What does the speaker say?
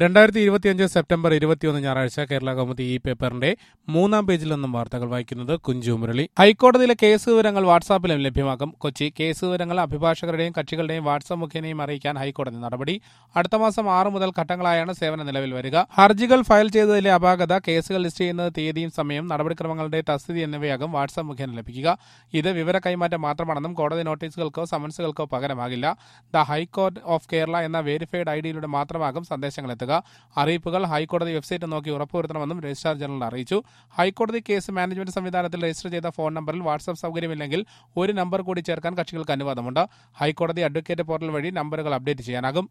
രണ്ടായിരത്തി ഇരുപത്തിയഞ്ച് സെപ്റ്റംബർ ഇരുപത്തിയൊന്ന് ഞായറാഴ്ച കേരള കൗമുദി ഈ പേപ്പറിന്റെ മൂന്നാം പേജിൽ നിന്നും വാർത്തകൾ വായിക്കുന്നത് കുഞ്ചു മുരളി ഹൈക്കോടതിയിലെ കേസ് വിവരങ്ങൾ വാട്സാപ്പിലും ലഭ്യമാക്കും കൊച്ചി കേസ് വിവരങ്ങൾ അഭിഭാഷകരുടെയും കക്ഷികളുടെയും വാട്സാപ്പ് മുഖേനയും അറിയിക്കാൻ ഹൈക്കോടതി നടപടി അടുത്ത മാസം ആറ് മുതൽ ഘട്ടങ്ങളായാണ് സേവനം നിലവിൽ വരിക ഹർജികൾ ഫയൽ ചെയ്തതിലെ അപാകത കേസുകൾ ലിസ്റ്റ് ചെയ്യുന്നത് തീയതിയും സമയം നടപടിക്രമങ്ങളുടെ തസ്തിതി എന്നിവയാകും വാട്സാപ്പ് മുഖേന ലഭിക്കുക ഇത് വിവര കൈമാറ്റം മാത്രമാണെന്നും കോടതി നോട്ടീസുകൾക്കോ സമൻസുകൾക്കോ പകരമാകില്ല ദ ഹൈക്കോർട്ട് ഓഫ് കേരള എന്ന വേരിഫൈഡ് ഐ ഡിയിലൂടെ മാത്രമാകും സന്ദേശങ്ങൾ എത്തുക അറിയിപ്പുകൾ ഹൈക്കോടതി വെബ്സൈറ്റ് നോക്കി ഉറപ്പുവരുത്തണമെന്നും രജിസ്ട്രാർ ജനറൽ അറിയിച്ചു ഹൈക്കോടതി കേസ് മാനേജ്മെന്റ് സംവിധാനത്തിൽ രജിസ്റ്റർ ചെയ്ത ഫോൺ നമ്പറിൽ വാട്സ്ആപ്പ് സൗകര്യമില്ലെങ്കിൽ ഒരു നമ്പർ കൂടി ചേർക്കാൻ കക്ഷികൾക്ക് അനുവാദമുണ്ട് ഹൈക്കോടതി അഡ്വക്കേറ്റ് പോർട്ടൽ വഴി നമ്പറുകൾ അപ്ഡേറ്റ് ചെയ്യാനാകും